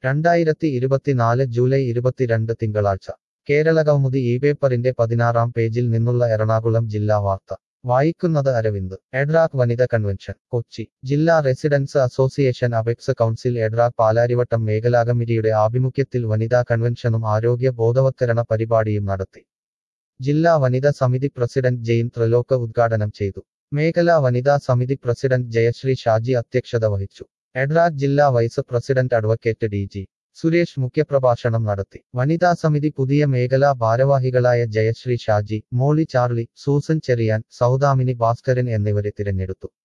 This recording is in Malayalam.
രണ്ടായിരത്തി ഇരുപത്തിനാല് ജൂലൈ ഇരുപത്തിരണ്ട് തിങ്കളാഴ്ച കേരളകൗമുദി ഈ പേപ്പറിന്റെ പതിനാറാം പേജിൽ നിന്നുള്ള എറണാകുളം ജില്ലാ വാർത്ത വായിക്കുന്നത് അരവിന്ദ് എഡ്രാക് വനിത കൺവെൻഷൻ കൊച്ചി ജില്ലാ residents association apex council EDRAC Palarivattom മേഖലാ കമ്മിറ്റിയുടെ ആഭിമുഖ്യത്തിൽ വനിതാ കൺവെൻഷനും ആരോഗ്യ ബോധവത്കരണ പരിപാടിയും നടത്തി ജില്ലാ വനിതാ സമിതി പ്രസിഡന്റ് ജെയിൻ ത്രിലോക്ക് ഉദ്ഘാടനം ചെയ്തു മേഖലാ വനിതാ സമിതി പ്രസിഡന്റ് ജയശ്രീ ഷാജി അധ്യക്ഷത വഹിച്ചു എഡ്രാക് ജില്ലാ vice president advocate D G Suresh മുഖ്യപ്രഭാഷണം നടത്തി വനിതാ സമിതി പുതിയ മേഖലാ ഭാരവാഹികളായ Jayasree Shaji Molly Charlie Susan Cheriyan Soudamini Bhaskaran എന്നിവരെ തിരഞ്ഞെടുത്തു